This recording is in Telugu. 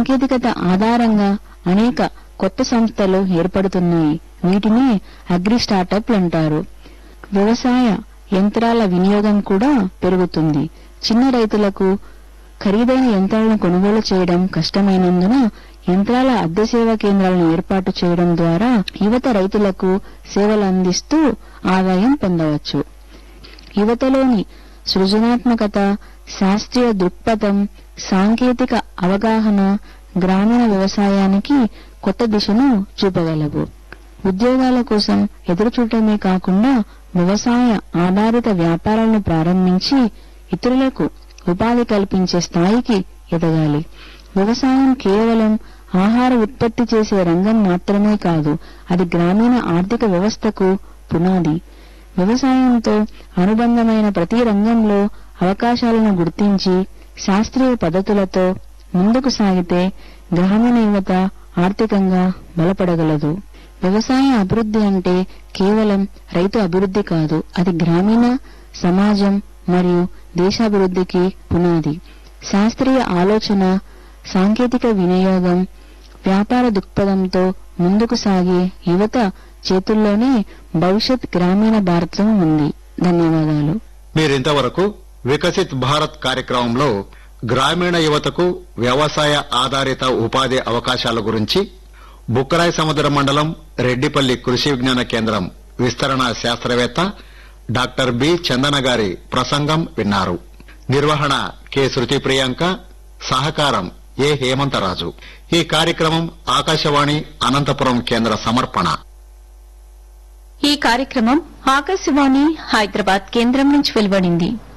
సాంకేతికత ఆధారంగా అనేక కొత్త సంస్థలు ఏర్పడుతున్నాయి వీటిని అగ్రి స్టార్టప్లు అంటారు వ్యవసాయ యంత్రాల వినియోగం కూడా పెరుగుతుంది చిన్న రైతులకు ఖరీదైన యంత్రాలను కొనుగోలు చేయడం కష్టమైనందున యంత్రాల అద్దె సేవా కేంద్రాలను ఏర్పాటు చేయడం ద్వారా యువత రైతులకు సేవలు అందిస్తూ ఆదాయం పొందవచ్చు యువతలోని సృజనాత్మకత శాస్త్రీయ దృక్పథం సాంకేతిక అవగాహన గ్రామీణ వ్యవసాయానికి కొత్త దిశను చూపగలవు ఉద్యోగాల కోసం ఎదురుచూడటమే కాకుండా వ్యవసాయ ఆధారిత వ్యాపారాలను ప్రారంభించి ఇతరులకు ఉపాధి కల్పించే స్థాయికి ఎదగాలి వ్యవసాయం కేవలం ఆహార ఉత్పత్తి చేసే రంగం మాత్రమే కాదు అది గ్రామీణ ఆర్థిక వ్యవస్థకు పునాది వ్యవసాయంతో అనుబంధమైన ప్రతి రంగంలో అవకాశాలను గుర్తించి శాస్త్రీయ పద్ధతులతో ముందుకు సాగితే గ్రామీణ యువత ఆర్థికంగా బలపడగలదు వ్యవసాయ అభివృద్ధి అంటే కేవలం రైతు అభివృద్ధి కాదు అది గ్రామీణ సమాజం మరియు దేశాభివృద్ధికి పునాది శాస్త్రీయ ఆలోచన సాంకేతిక వినియోగం వ్యాపార దృక్పథంతో ముందుకు సాగే యువత చేతుల్లోనే భవిష్యత్ గ్రామీణ భారతం ఉంది ధన్యవాదాలు మీరింతవరకు వికసిత్ భారత్ కార్యక్రమంలో గ్రామీణ యువతకు వ్యవసాయ ఆధారిత ఉపాధి అవకాశాల గురించి బుక్కరాయి సముద్ర మండలం రెడ్డిపల్లి కృషి విజ్ఞాన కేంద్రం విస్తరణ శాస్త్రవేత్త డాక్టర్ బి చందన గారి ప్రసంగం విన్నారు నిర్వహణ కె శృతి ప్రియాంక సహకారం ఏ హేమంతరాజు ఈ కార్యక్రమం ఆకాశవాణి అనంతపురం కేంద్ర సమర్పణ ఈ కార్యక్రమం ఆకాశవాణి హైదరాబాద్ కేంద్రం నుంచి వెలువడింది